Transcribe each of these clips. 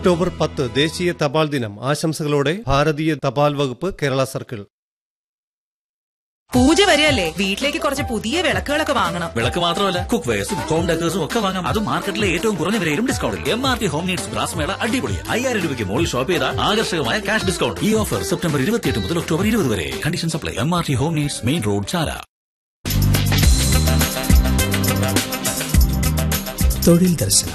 October പത്ത് ദേശീയ തപാൽ ദിനം ആശംസകളോടെ ഭാരതീയ തപാൽ വകുപ്പ് കേരള സർക്കിൾ പൂജ വരെയല്ലേ വീട്ടിലേക്ക് കുറച്ച് പുതിയ വിളക്കുകളൊക്കെ വാങ്ങണം വിളക്ക് മാത്രമല്ല കുക്ക് വെയർസും ഹോം ഡെക്കേഴ്സും ഒക്കെ വാങ്ങാം അതും മാർക്കറ്റിലെ ഏറ്റവും കുറഞ്ഞ വിലയിലും ഡിസ്കൗണ്ടിൽ M R T home needs brass mela അടിപൊളിയാണ് അയ്യായിരം രൂപയ്ക്ക് മുകളിൽ ഷോപ്പ് ചെയ്താൽ ആകർഷകമായ ക്യാഷ് ഡിസ്കൗണ്ട് ഈ ഓഫർ സെപ്റ്റംബർ ഇരുപത്തിയെട്ട് മുതൽ ഒക്ടോബർ ഇരുപത് വരെ condition apply M R T home needs main road Chala തൊഴിൽ ദർശനം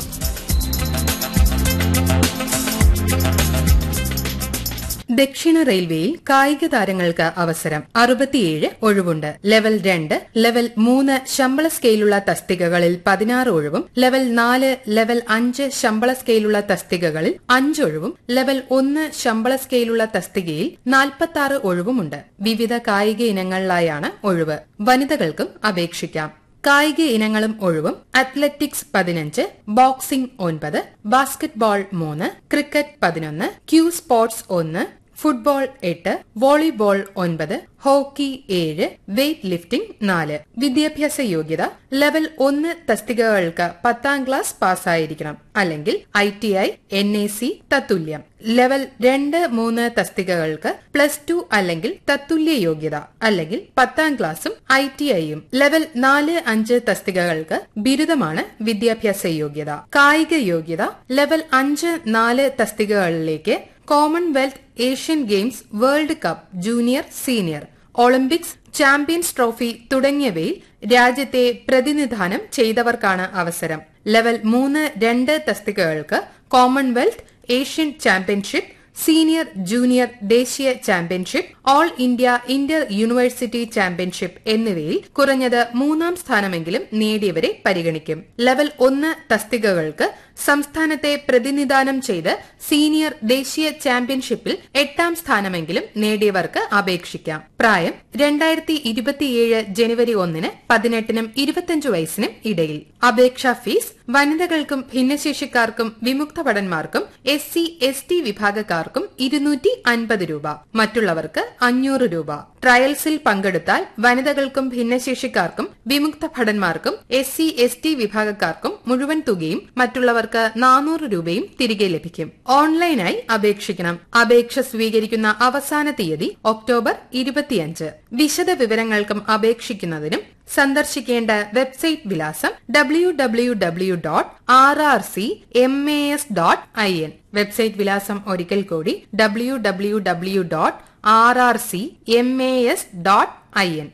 ദക്ഷിണ റെയിൽവേയിൽ കായിക താരങ്ങൾക്ക് അവസരം അറുപത്തിയേഴ് ഒഴിവുണ്ട് ലെവൽ രണ്ട് ലെവൽ മൂന്ന് ശമ്പള സ്കെയിലുള്ള തസ്തികകളിൽ പതിനാറ് ഒഴിവും ലെവൽ നാല് ലെവൽ അഞ്ച് ശമ്പള സ്കെയിലുള്ള തസ്തികകളിൽ അഞ്ചൊഴിവും ലെവൽ ഒന്ന് ശമ്പള സ്കെയിലുള്ള തസ്തികയിൽ നാൽപ്പത്തി ആറ് ഒഴിവുമുണ്ട് വിവിധ കായിക ഇനങ്ങളിലായാണ് ഒഴിവ് വനിതകൾക്കും അപേക്ഷിക്കാം കായിക ഇനങ്ങളും ഒഴിവും അത്ലറ്റിക്സ് പതിനഞ്ച് ബോക്സിംഗ് ഒൻപത് ബാസ്കറ്റ്ബോൾ മൂന്ന് ക്രിക്കറ്റ് പതിനൊന്ന് ക്യൂ സ്പോർട്സ് ഒന്ന് ഫുട്ബോൾ എട്ട് വോളിബോൾ ഒൻപത് ഹോക്കി ഏഴ് വെയ്റ്റ് ലിഫ്റ്റിംഗ് നാല് വിദ്യാഭ്യാസ യോഗ്യത ലെവൽ ഒന്ന് തസ്തികകൾക്ക് പത്താം ക്ലാസ് പാസ്സായിരിക്കണം അല്ലെങ്കിൽ I T I N A C തത്തുല്യം ലെവൽ രണ്ട് മൂന്ന് തസ്തികകൾക്ക് പ്ലസ് ടു അല്ലെങ്കിൽ തത്തുല്യ യോഗ്യത അല്ലെങ്കിൽ പത്താം ക്ലാസും ഐ ടി ഐയും ലെവൽ നാല് അഞ്ച് തസ്തികകൾക്ക് ബിരുദമാണ് വിദ്യാഭ്യാസ യോഗ്യത കായിക യോഗ്യത ലെവൽ അഞ്ച് നാല് തസ്തികകളിലേക്ക് Commonwealth Asian Games World Cup junior senior Olympics Champions Trophy തുടങ്ങിയവയിൽ രാജ്യത്തെ പ്രതിനിധാനം ചെയ്തവർക്കാണ് അവസരം ലെവൽ മൂന്ന് രണ്ട് തസ്തികകൾക്ക് Commonwealth Asian championship senior junior ദേശീയ championship all India inter university championship എന്നിവയിൽ കുറഞ്ഞത് മൂന്നാം സ്ഥാനമെങ്കിലും നേടിയവരെ പരിഗണിക്കും ലെവൽ ഒന്ന് തസ്തികകൾക്ക് സംസ്ഥാനത്തെ പ്രതിനിധാനം ചെയ്ത് സീനിയർ ദേശീയ ചാമ്പ്യൻഷിപ്പിൽ എട്ടാം സ്ഥാനമെങ്കിലും നേടിയവർക്ക് അപേക്ഷിക്കാം പ്രായം രണ്ടായിരത്തി ഇരുപത്തിയേഴ് ജനുവരി ഒന്നിന് പതിനെട്ടിനും ഇരുപത്തിയഞ്ച് വയസ്സിനും ഇടയിൽ അപേക്ഷാ ഫീസ് വനിതകൾക്കും ഭിന്നശേഷിക്കാർക്കും വിമുക്ത ഭടന്മാർക്കും എസ് സി എസ് ടി വിഭാഗക്കാർക്കും ഇരുന്നൂറ്റി അൻപത് രൂപ മറ്റുള്ളവർക്ക് അഞ്ഞൂറ് രൂപ ട്രയൽസിൽ പങ്കെടുത്താൽ വനിതകൾക്കും ഭിന്നശേഷിക്കാർക്കും വിമുക്ത ഭടന്മാർക്കും എസ് സി എസ് ടി വിഭാഗക്കാർക്കും മുഴുവൻ തുകയും മറ്റുള്ളവർക്ക് നാനൂറ് രൂപയും തിരികെ ലഭിക്കും ഓൺലൈനായി അപേക്ഷിക്കണം അപേക്ഷ സ്വീകരിക്കുന്ന അവസാന തീയതി ഒക്ടോബർ ഇരുപത്തിയഞ്ച് വിശദ വിവരങ്ങൾക്കും അപേക്ഷിക്കുന്നതിനും സന്ദർശിക്കേണ്ട വെബ്സൈറ്റ് വിലാസം W W W dot R R C M A S dot I N website വിലാസം ഒരിക്കൽ കൂടി W W W dot R R C M A S dot I N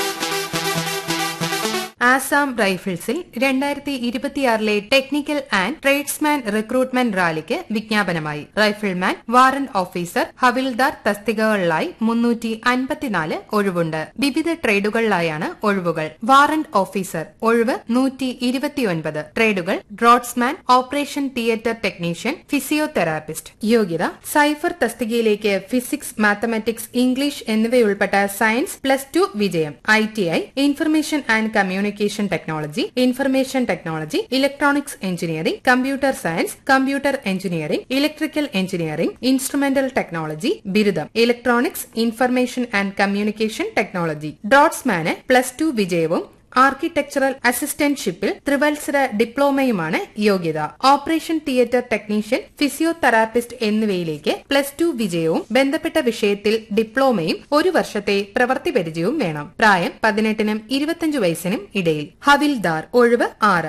Assam റൈഫിൾസിൽ രണ്ടായിരത്തി ഇരുപത്തിയാറിലെ ടെക്നിക്കൽ ആൻഡ് ട്രേഡ്സ്മാൻ റിക്രൂട്ട്മെന്റ് റാലിക്ക് വിജ്ഞാപനമായി rifleman warrant officer havildar തസ്തികകളിലായി മുന്നൂറ്റി അൻപത്തിനാല് ഒഴിവുണ്ട് വിവിധ ട്രേഡുകളിലായാണ് ഒഴിവുകൾ വാറന്റ് ഓഫീസർ ഒഴിവ് നൂറ്റി ഇരുപത്തിയൊൻപത് ട്രേഡുകൾ draughtsman operation theatre technician physiotherapist യോഗ്യത സൈഫർ തസ്തികയിലേക്ക് ഫിസിക്സ് മാത്തമാറ്റിക്സ് ഇംഗ്ലീഷ് എന്നിവയുൾപ്പെട്ട സയൻസ് പ്ലസ് ടു വിജയം I T I information and communication technology information technology electronics engineering computer science computer engineering electrical engineering instrumental technology ബിരുദം electronics information and communication technology ഡ്രോട്സ്മാന് plus to വിജയവും architectural അസിസ്റ്റന്റ്ഷിപ്പിൽ ത്രിവത്സര ഡിപ്ലോമയുമാണ് യോഗ്യത operation theatre technician physiotherapist എന്നിവയിലേക്ക് പ്ലസ് to വിജയവും ബന്ധപ്പെട്ട വിഷയത്തിൽ ഡിപ്ലോമയും ഒരു വർഷത്തെ പ്രവൃത്തി പരിചയവും വേണം പ്രായം പതിനെട്ടിനും ഇരുപത്തിയഞ്ച് വയസ്സിനും ഇടയിൽ ഹവിൽദാർ ഒഴിവ് ആറ്